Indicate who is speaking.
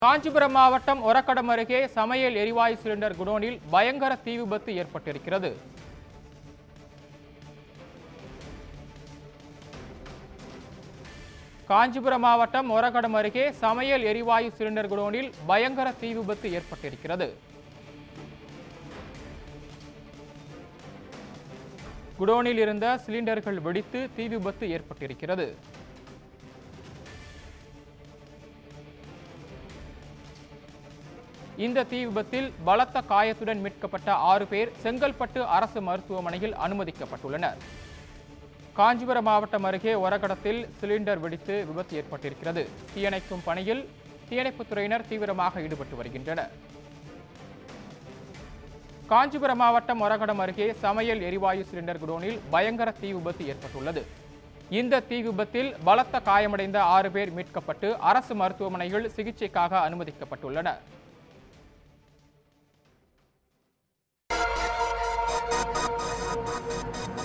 Speaker 1: காஞ்சிபுரம் மாவட்டம் ஒரக்கடம் அருகே சமையல் எரிவாயு சிலிண்டர் குடோனில் பயங்கர தீ விபத்து ஏற்பட்டிருக்கிறது காஞ்சிபுரம் மாவட்டம் ஒரகடம் அருகே சமையல் எரிவாயு சிலிண்டர் குடோனில் பயங்கர தீ விபத்து ஏற்பட்டிருக்கிறது குடோனில் இருந்த சிலிண்டர்கள் வெடித்து தீ விபத்து ஏற்பட்டிருக்கிறது இந்த தீ விபத்தில் பலத்த காயத்துடன் மீட்கப்பட்ட ஆறு பேர் செங்கல்பட்டு அரசு மருத்துவமனையில் அனுமதிக்கப்பட்டுள்ளனர் காஞ்சிபுரம் மாவட்டம் அருகே ஒரகடத்தில் சிலிண்டர் வெடித்து விபத்து ஏற்பட்டிருக்கிறது தீயணைக்கும் பணியில் தீயணைப்புத் துறையினர் தீவிரமாக ஈடுபட்டு வருகின்றனர் காஞ்சிபுரம் மாவட்டம் ஒரகடம் அருகே சமையல் எரிவாயு சிலிண்டர் குடோனில் பயங்கர தீ விபத்து ஏற்பட்டுள்ளது இந்த தீ விபத்தில் பலத்த காயமடைந்த ஆறு பேர் மீட்கப்பட்டு அரசு மருத்துவமனையில் சிகிச்சைக்காக அனுமதிக்கப்பட்டுள்ளனர்